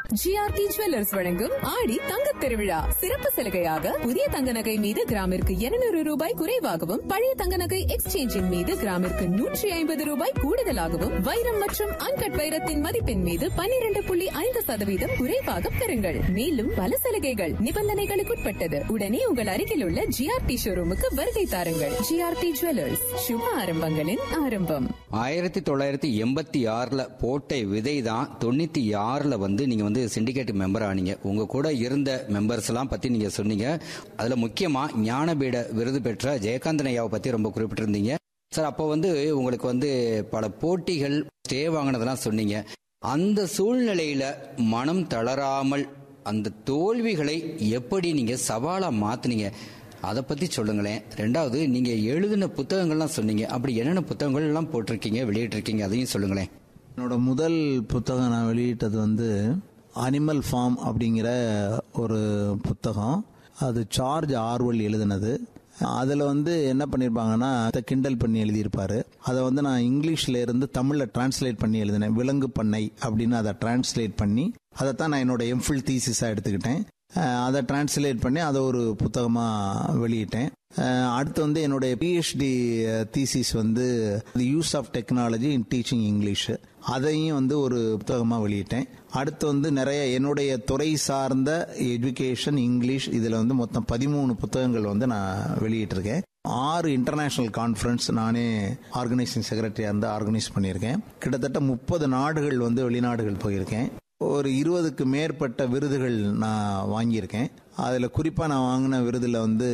GRT jewellers வழங்கும் ஆடி தங்க திருவிழா சிறப்பு சலுகையாக புதிய தங்க நகை மீது கிராமிற்கு 200 ரூபாய் குறைவாகவும் பழைய தங்க நகை எக்ஸ்சேஞ்சின் மீது கிராமிற்கு நூற்றி ஐம்பது ரூபாய் கூடுதலாகவும் வைரம் மற்றும் அன்கட் வைரத்தின் மதிப்பின் மீது 12.5% புள்ளி ஐந்து சதவீதம் குறைவாக பெறுங்கள் மேலும் பல சலுகைகள் நிபந்தனைகளுக்குட்பட்டது உடனே உங்கள் அருகில் உள்ள ஜிஆர்டி ஷோரூமுக்கு வருகை தாருங்கள் ஜிஆர்டி ஜுவல்லர்ஸ் சுப ஆரம்பங்களின் ஆரம்பம் ஆயிரத்தி தொள்ளாயிரத்தி எண்பத்தி ஆறில் போட்ட விதை தான் தொண்ணூற்றி ஆறில் வந்து நீங்கள் வந்து சிண்டிகேட் மெம்பர் ஆனீங்க உங்கள் கூட இருந்த மெம்பர்ஸ் எல்லாம் பற்றி நீங்கள் சொன்னீங்க அதில் முக்கியமாக ஞானபீட விருது பெற்ற ஜெயகாந்தன் ஐயாவை பற்றி ரொம்ப குறிப்பிட்டிருந்தீங்க சார் அப்போ வந்து உங்களுக்கு வந்து பல போட்டிகள் ஸ்டே வாங்கினதெல்லாம் சொன்னீங்க அந்த சூழ்நிலையில மனம் தளராமல் அந்த தோல்விகளை எப்படி நீங்க சவாலா மாத்துனீங்க அதை பத்தி சொல்லுங்களேன் ரெண்டாவது நீங்க எழுதின புத்தகங்கள்லாம் சொன்னீங்க அப்படி என்னென்ன புத்தகங்கள் எல்லாம் போட்டிருக்கீங்க வெளியிட்டிருக்கீங்க அதையும் சொல்லுங்களேன் என்னோட முதல் புத்தகம் நான் வெளியிட்டது வந்து அனிமல் ஃபார்ம் அப்படிங்கிற ஒரு புத்தகம் அது சார்ஜ் ஆர்வல் எழுதினது அதில் வந்து என்ன பண்ணியிருப்பாங்கன்னா அதை கிண்டல் பண்ணி எழுதியிருப்பாரு அதை வந்து நான் இங்கிலீஷில் இருந்து தமிழில் டிரான்ஸ்லேட் பண்ணி எழுதினேன் விலங்கு பண்ணை அப்படின்னு அதை டிரான்ஸ்லேட் பண்ணி அதைத்தான் நான் என்னோட எம்ஃபில் தீசிஸாக எடுத்துக்கிட்டேன் அஹ் அதை டிரான்ஸ்லேட் பண்ணி அதை ஒரு புத்தகமாக வெளியிட்டேன் அஹ் அடுத்து வந்து என்னுடைய பிஹெச்டி தீசிஸ் வந்து the use of technology in teaching English அதையும் வந்து ஒரு புத்தகமாக வெளியிட்டேன் அடுத்து வந்து நிறைய என்னுடைய துறை சார்ந்த எஜுகேஷன் இங்கிலீஷ் இதில் வந்து மொத்தம் பதிமூணு புத்தகங்கள் வந்து நான் வெளியிட்டிருக்கேன் ஆறு இன்டர்நேஷனல் கான்ஃபரன்ஸ் நானே ஆர்கனைசிங் செக்ரட்டரியாக இருந்து ஆர்கனைஸ் பண்ணியிருக்கேன் கிட்டத்தட்ட முப்பது நாடுகள் வந்து வெளிநாடுகள் போயிருக்கேன் ஒரு இருபதுக்கு மேற்பட்ட விருதுகள் நான் வாங்கியிருக்கேன் அதில் குறிப்பாக நான் வாங்கின விருதில் வந்து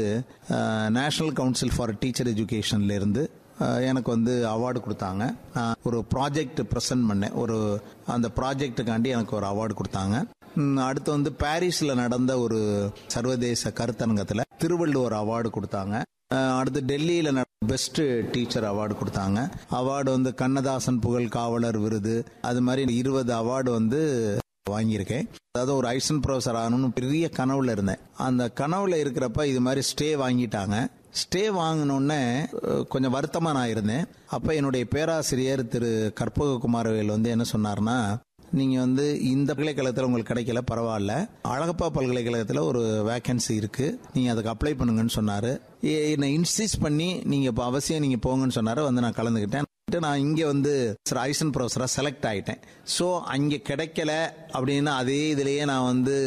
நேஷனல் கவுன்சில் ஃபார் டீச்சர் எஜுகேஷன்ல இருந்து அஹ், எனக்கு வந்து அவார்டு கொடுத்தாங்க நான் ஒரு ப்ராஜெக்ட் ப்ரெசென்ட் பண்ணேன் ஒரு அந்த ப்ராஜெக்ட்டுக்காண்டி எனக்கு ஒரு அவார்டு கொடுத்தாங்க ம், அடுத்து வந்து பாரிஸில் நடந்த ஒரு சர்வதேச கருத்தரங்கத்தில் திருவள்ளுவர் அவார்டு கொடுத்தாங்க அஹ், அடுத்து டெல்லியில் பெஸ்ட் டீச்சர் அவார்டு கொடுத்தாங்க அவார்டு வந்து கண்ணதாசன் புகழ் காவலர் விருது அது மாதிரி இருபது அவார்டு வந்து வாங்கியிருக்கேன் அதாவது ஒரு ஐசன் ப்ரொஃபஸர் ஆகணும்னு பெரிய கனவுல இருந்தேன் அந்த கனவுல இருக்கிறப்ப இது மாதிரி ஸ்டே வாங்கிட்டாங்க ஸ்டே வாங்கினோடனே கொஞ்சம் வருத்தமா நான் இருந்தேன் அப்ப என்னுடைய பேராசிரியர் திரு கற்பக குமாரவேல் வந்து என்ன சொன்னார்னா நீங்க வந்து இந்த பல்கலைக்கழகத்தில் உங்களுக்கு கிடைக்கல பரவாயில்ல அழகப்பா பல்கலைக்கழகத்தில் ஒரு வேகன்சி இருக்கு நீங்க அதுக்கு அப்ளை பண்ணுங்கன்னு சொன்னாரு ஏ- என்னை இன்சிஸ்ட் பண்ணி நீங்க இப்போ அவசியம் நீங்க போங்கன்னு சொன்னாரு வந்து நான் கலந்துக்கிட்டேன் நான் இங்க வந்து சார் ஐசன் ப்ரொஃபஸரா செலக்ட் ஆயிட்டேன் ஸோ அங்க கிடைக்கல அப்படின்னா அதே இதுலயே நான் வந்து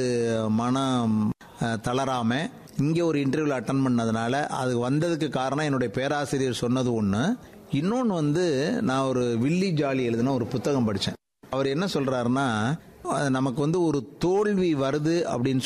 மனம் அஹ், தளராம இங்க ஒரு இன்டர்வியூல அட்டன் பண்ணதுனால அது வந்ததுக்கு காரணம் என்னுடைய பேராசிரியர் சொன்னது ஒண்ணு இன்னொன்னு வந்து நான் ஒரு வில்லி ஜாலி எழுதின ஒரு புத்தகம் படிச்சேன் அவர் என்ன சொல்றாருன்னா அஹ், நமக்கு வந்து ஒரு தோல்வி வருது அப்படின்னு